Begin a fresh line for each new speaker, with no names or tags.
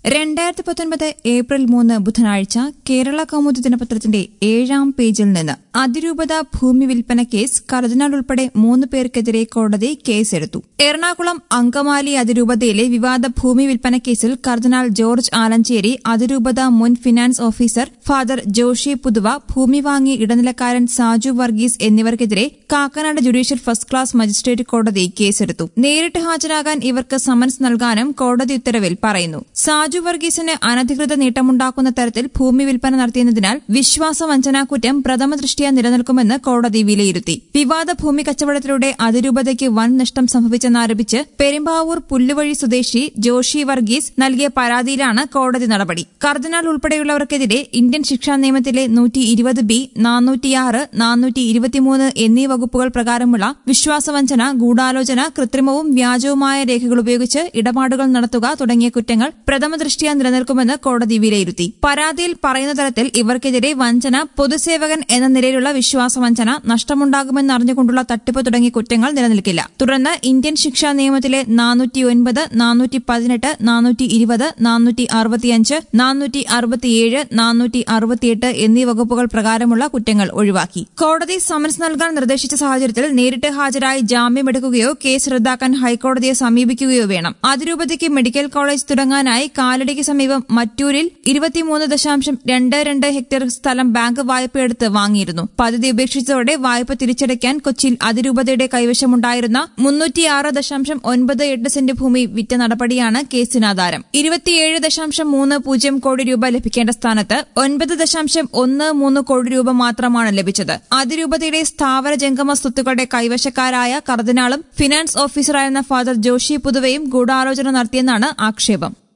രണ്ടായിരത്തി പത്തൊൻപത് ഏപ്രിൽ മൂന്ന് ബുധനാഴ്ച കേരള കൗമുദി ദിനപത്രത്തിന്റെ ഏഴാം പേജിൽ നിന്ന് അതിരൂപത ഭൂമി വിൽപ്പന കേസ് കർദിനാൾ ഉൾപ്പെടെ മൂന്ന് പേർക്കെതിരെ കോടതി കേസെടുത്തു എറണാകുളം അങ്കമാലി അതിരൂപതയിലെ വിവാദ ഭൂമി വിൽപ്പന കേസിൽ കർദിനാൾ ജോർജ് ആലഞ്ചേരി അതിരൂപത മുൻ finance officer father Joshy Puthuva ഭൂമി വാങ്ങി ഇടനിലക്കാരൻ സാജു വർഗീസ് എന്നിവർക്കെതിരെ Kakkanad judicial first class magistrate കോടതി കേസെടുത്തു നേരിട്ട് ഹാജരാകാൻ ഇവർക്ക് സമൻസ് നൽകാനും കോടതി ഉത്തരവിൽ പറയുന്നു സാജു വർഗീസിന് അനധികൃത നേട്ടമുണ്ടാക്കുന്ന തരത്തിൽ ഭൂമി വിൽപ്പന നടത്തിയതിനാൽ വിശ്വാസവഞ്ചനാ കുറ്റം പ്രഥമ ദൃഷ്ടിയ നിലനിൽക്കുമെന്ന് കോടതി വിലയിരുത്തി വിവാദ ഭൂമി കച്ചവടത്തിലൂടെ അതിരൂപതയ്ക്ക് വൻ നഷ്ടം സംഭവിച്ചെന്നാരോപിച്ച് പെരുമ്പാവൂർ പുല്ലുവഴി സ്വദേശി ജോഷി വർഗീസ് നൽകിയ പരാതിയിലാണ് കോടതി നടപടി കർദിനാൾ ഉൾപ്പെടെയുള്ളവർക്കെതിരെ ഇന്ത്യൻ ശിക്ഷാ നിയമത്തിലെ നൂറ്റി ഇരുപത് ബി നാനൂറ്റിയാറ് നാനൂറ്റി ഇരുപത്തിമൂന്ന് എന്നീ വകുപ്പുകൾ പ്രകാരമുള്ള വിശ്വാസവഞ്ചന ഗൂഢാലോചന കൃത്രിമവും വ്യാജവുമായ രേഖകൾ ഉപയോഗിച്ച് ഇടപാടുകൾ നടത്തുക തുടങ്ങിയ കുറ്റങ്ങൾ പ്രഥമ ദൃഷ്ടിയ നിലനിൽക്കുമെന്ന് കോടതി വിലയിരുത്തി പരാതിയിൽ പറയുന്ന തരത്തിൽ ഇവർക്കെതിരെ വഞ്ചന പൊതുസേവകൻ എന്ന നിലയിലുള്ള വിശ്വാസവഞ്ചന നഷ്ടമുണ്ടാകുമെന്ന് അറിഞ്ഞുകൊണ്ടുള്ള തട്ടിപ്പ് തുടങ്ങിയ കുറ്റങ്ങൾ നിലനിൽക്കില്ല തുടർന്ന് ഇന്ത്യൻ ശിക്ഷാ നിയമത്തിലെ നാനൂറ്റി ഒൻപത് നാനൂറ്റി പതിനെട്ട് നാനൂറ്റി ഇരുപത് നാനൂറ്റി അറുപത്തിയഞ്ച് നാനൂറ്റി അറുപത്തിയേഴ് നാനൂറ്റി അറുപത്തിയെട്ട് എന്നീ വകുപ്പുകൾ പ്രകാരമുള്ള കുറ്റങ്ങൾ ഒഴിവാക്കി കോടതി സമൻസ് നൽകാൻ നിർദ്ദേശിച്ച സാഹചര്യത്തിൽ നേരിട്ട് ഹാജരായി ജാമ്യമെടുക്കുകയോ കേസ് റദ്ദാക്കാൻ ഹൈക്കോടതിയെ സമീപിക്കുകയോ വേണം അതിരൂപതയ്ക്ക് മെഡിക്കൽ കോളേജ് തുടങ്ങാനായി കാലടിക്ക് സമീപം മറ്റൂരിൽ ഇരുപത്തിമൂന്ന് ദശാംശം രണ്ട് രണ്ട് ഹെക്ടർ സ്ഥലം ബാങ്ക് വായ്പയെടുത്ത് വാങ്ങിയിരുന്നു പദ്ധതി ഉപേക്ഷിച്ചതോടെ വായ്പ തിരിച്ചടയ്ക്കാൻ കൊച്ചിയിൽ അതിരൂപതയുടെ കൈവശമുണ്ടായിരുന്ന മുന്നൂറ്റിയാറ് ദശാംശം ഒൻപത് എട്ട് സെന്റ് ഭൂമി വിറ്റ നടപടിയാണ് കേസിനാധാരം ഇരുപത്തിയേഴ് ദശാംശം മൂന്ന് പൂജ്യം കോടി രൂപ ലഭിക്കേണ്ട സ്ഥാനത്ത് ഒൻപത് ദശാംശം ഒന്ന് മൂന്ന് കോടി രൂപ മാത്രമാണ് ലഭിച്ചത് അതിരൂപതയുടെ സ്ഥാവര ജംഗമ സ്വത്തുക്കളുടെ കൈവശക്കാരായ കർദിനാളും ഫിനാൻസ് ഓഫീസറായിരുന്ന ഫാദർ ജോഷി പുതുവയും ഗൂഢാലോചന നടത്തിയെന്നാണ് ആക്ഷേപം